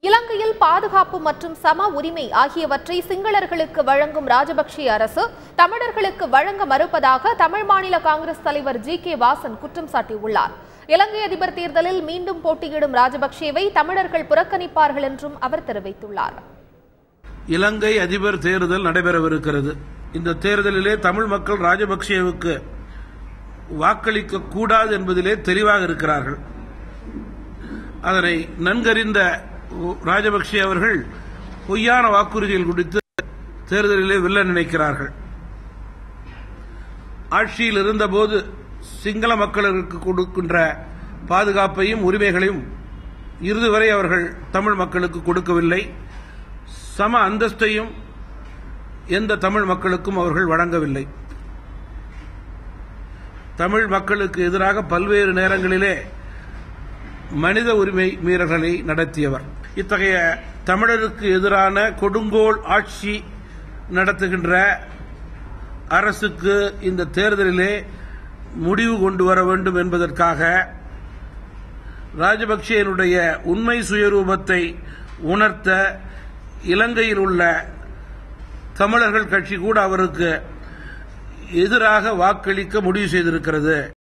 இலங்கையில் பாதுகாப்பு மற்றும் சம உரிமை ஆகியவற்றை சிங்களர்களுக்கு வழங்கும் ராஜபக்சே அரசு தமிழர்களுக்கு வழங்க மறுப்பதாக தமிழ் மாநில காங்கிரஸ் தலைவர் ஜி கே வாசன் குற்றம் சாட்டியுள்ளார் இலங்கை அதிபர் தேர்தலில் மீண்டும் போட்டியிடும் ராஜபக்சேவை தமிழர்கள் புறக்கணிப்பார்கள் என்றும் அவர் தெரிவித்துள்ளார் இலங்கை அதிபர் தேர்தல் நடைபெறவிருக்கிறது இந்த தேர்தலிலே தமிழ் மக்கள் ராஜபக்சேவுக்கு வாக்களிக்க கூடாது என்பதிலே தெளிவாக இருக்கிறார்கள் அதனை நன்கறிந்த ராஜபக்சே அவர்கள் பொய்யான வாக்குறுதிகள் குறித்து தேர்தலிலே வெல்ல நினைக்கிறார்கள் ஆட்சியில் இருந்தபோது சிங்கள மக்களுக்கு கொடுக்கின்ற பாதுகாப்பையும் உரிமைகளையும் இறுதி வரை அவர்கள் தமிழ் மக்களுக்கு கொடுக்கவில்லை சம அந்தஸ்தையும் எந்த தமிழ் மக்களுக்கும் அவர்கள் வழங்கவில்லை தமிழ் மக்களுக்கு எதிராக பல்வேறு நேரங்களிலே மனித உரிமை மீறல்களை நடத்தியவர் இத்தகைய தமிழருக்கு எதிரான கொடுங்கோல் ஆட்சி நடத்துகின்ற அரசுக்கு இந்த தேர்தலிலே முடிவு கொண்டு வர வேண்டும் என்பதற்காக ராஜபக்சேனுடைய உண்மை சுயரூபத்தை உணர்த்த இலங்கையில் உள்ள தமிழர்கள் கட்சி கூட அவருக்கு எதிராக வாக்களிக்க முடிவு செய்திருக்கிறது